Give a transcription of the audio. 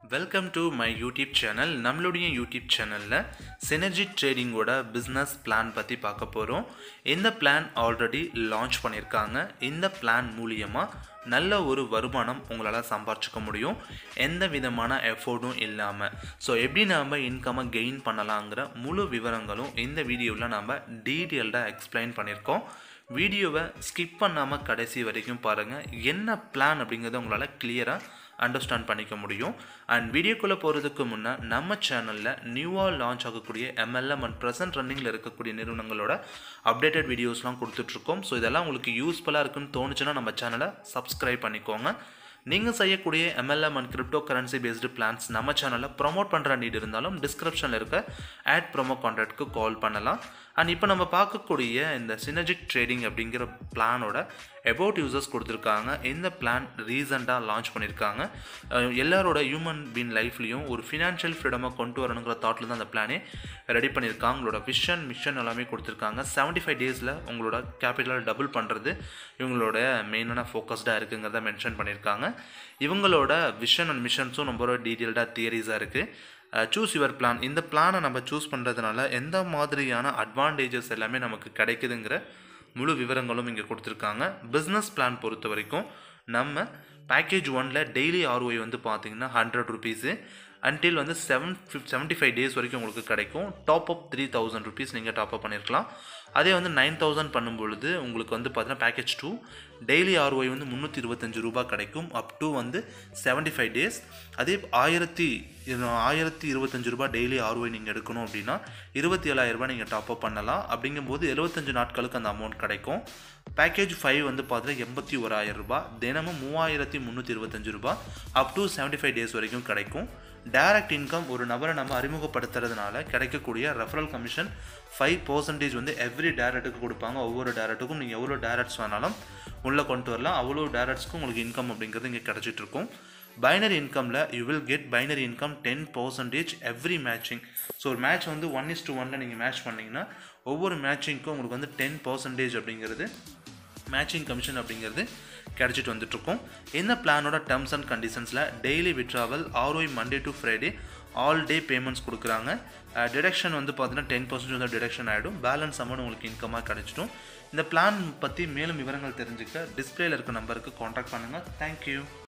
welcome to my YouTube channel நம்மளுடைய YouTube சேனலில் synergy ட்ரேடிங்கோட பிஸ்னஸ் பிளான் பற்றி பார்க்க போகிறோம் இந்த பிளான் ஆல்ரெடி லான்ச் பண்ணியிருக்காங்க இந்த பிளான் மூலியமாக நல்ல ஒரு வருமானம் உங்களால் சம்பாரிச்சிக்க முடியும் எந்த விதமான எஃபோர்டும் இல்லாமல் ஸோ எப்படி நாம் இன்கம்மை கெயின் பண்ணலாங்கிற முழு விவரங்களும் இந்த வீடியோவில் நம்ம டீட்டெயில்டாக எக்ஸ்பிளைன் பண்ணியிருக்கோம் வீடியோவை ஸ்கிப் பண்ணாமல் கடைசி வரைக்கும் பாருங்கள் என்ன பிளான் அப்படிங்கிறத உங்களால் கிளியராக அண்டர்ஸ்டாண்ட் பண்ணிக்க முடியும் அண்ட் வீடியோக்குள்ளே போகிறதுக்கு முன்னே நம்ம சேனலில் நியூவாக லான்ச் ஆகக்கூடிய எம்எல்எம் அண்ட் ப்ரெசன்ட் ரன்னிங்கில் இருக்கக்கூடிய நிறுவனங்களோட அப்டேட்டட் வீடியோஸ்லாம் கொடுத்துட்ருக்கோம் ஸோ இதெல்லாம் உங்களுக்கு யூஸ்ஃபுல்லாக இருக்குன்னு தோணுச்சுன்னா நம்ம சேனலை சப்ஸ்கிரைப் பண்ணிக்கோங்க நீங்கள் செய்யக்கூடிய MLM and crypto currency based plans நம்ம சேனலில் ப்ரொமோட் பண்ணுற நீட் இருந்தாலும் டிஸ்கிரிப்ஷனில் இருக்க ஆட் ப்ரோமோ கான்டாக்ட்க்கு கால் பண்ணலாம் அண்ட் இப்போ நம்ம பார்க்கக்கூடிய இந்த சினர்ஜிக் ட்ரேடிங் அப்படிங்கிற பிளானோட அபவுட் யூசர்ஸ் கொடுத்துருக்காங்க இந்த பிளான் ரீசெண்டாக லான்ச் பண்ணியிருக்காங்க அஹ் எல்லாரோட ஹியூமன் பீன் லைஃப்லையும் ஒரு ஃபினான்ஷியல் ஃப்ரீடமாக கொண்டு வரணுங்கிற தாட்டில் தான் அந்த பிளானே ரெடி பண்ணியிருக்காங்க உங்களோட விஷன் மிஷன் எல்லாமே கொடுத்துருக்காங்க செவன்ட்டி ஃபைவ் டேஸில் உங்களோட கேபிட்டலை டபுள் பண்ணுறது இவங்களோட மெயினான ஃபோக்கஸ்டாக இருக்குங்கிறத மென்ஷன் பண்ணியிருக்காங்க இவங்களோட விஷன் அண்ட் மிஷன்ஸும் ரொம்ப டீட்டெயில்டாக தியரிஸாக இருக்குது சூஸ் யுவர் பிளான் இந்த பிளானை நம்ம சூஸ் பண்ணுறதுனால எந்த மாதிரியான அட்வான்டேஜஸ் எல்லாமே நமக்கு கிடைக்குதுங்கிற முழு விவரங்களும் இங்கே கொடுத்துருக்காங்க பிஸ்னஸ் பிளான் பொறுத்த வரைக்கும் நம்ம பேக்கேஜ் ஒனில் டெய்லி ஆர்ஓஐ வந்து பார்த்தீங்கன்னா ஹண்ட்ரட் ருபீஸு அன்டில் வந்து seven fif seventy five days வரைக்கும் உங்களுக்கு கிடைக்கும் top up three thousand rupees நீங்கள் டாப் அப் பண்ணியிருக்கலாம் அதே வந்து நைன் தௌசண்ட் பண்ணும்பொழுது உங்களுக்கு வந்து பார்த்தீங்கன்னா பேக்கேஜ் டூ டெய்லி ஆர்ஓஐ வந்து முந்நூற்றி இருபத்தஞ்சு ரூபா கிடைக்கும் அப் டு வந்து செவன்ட்டி ஃபைவ் டேஸ் அதே ஆயிரத்தி ஆயிரத்தி இருபத்தஞ்சு ரூபா டெய்லி ஆர்ஓஐ நீங்கள் எடுக்கணும் அப்படின்னா இருபத்தி ஏழாயிரம் ரூபாய் நீங்கள் டாப் அப் பண்ணலாம் அப்படிங்கும்போது எழுபத்தஞ்சு நாட்களுக்கு அந்த அமௌண்ட் கிடைக்கும் பேக்கேஜ் ஃபைவ் வந்து பார்த்தீங்கன்னா எண்பத்தி ஓராயிரம் ரூபாய் தினமும் மூவாயிரத்தி முந்நூற்றி இருபத்தஞ்சு ரூபாய் up to seventy five days வரைக்கும் கிடைக்கும் டைரக்ட் இன்கம் ஒரு நபரை நம்ம அறிமுகப்படுத்துறதுனால கிடைக்கக்கூடிய ரெஃபரல் கமிஷன் ஃபைவ் பர்சன்டேஜ் வந்து எவ்ரி டேரக்ட்டுக்கு கொடுப்பாங்க ஒவ்வொரு டேரக்ட்டுக்கும் நீங்கள் எவ்வளோ டேரக்ட்ஸ் வேணாலும் உள்ளே கொண்டு வரலாம் அவ்வளோ டேரக்ட்ஸ்க்கும் உங்களுக்கு இன்கம் அப்படிங்கிறது இங்கே கிடச்சிட்டு இருக்கும் பைனரி இன்கமில் you will get binary income ten percentage every matching so ஒரு மேட்ச் வந்து ஒன் இஸ் டு ஒனில் நீங்கள் மேட்ச் பண்ணிங்கன்னா ஒவ்வொரு மேட்சிங்க்கும் உங்களுக்கு வந்து டென் பர்சன்டேஜ் அப்படிங்கிறது மேட்சிங் கமிஷன் அப்படிங்கிறது கிடச்சிட்டு வந்துட்டுருக்கோம் இந்த பிளானோட டேர்ம்ஸ் அண்ட் கண்டிஷன்ஸில் daily withdrawal ROI Monday to Friday all day payments கொடுக்குறாங்க டிடக்ஷன் வந்து பார்த்தீங்கன்னா டென் பர்சன்டேஜ் வந்து டிடக்ஷன் ஆகிடும் பேலன்ஸ் அமௌண்ட் உங்களுக்கு இன்கமாக கிடச்சிடும் இந்த பிளான் பற்றி மேலும் விவரங்கள் தெரிஞ்சுக்க டிஸ்பிளேல இருக்க நம்பருக்கு காண்டாக்ட் பண்ணுங்கள் தேங்க்யூ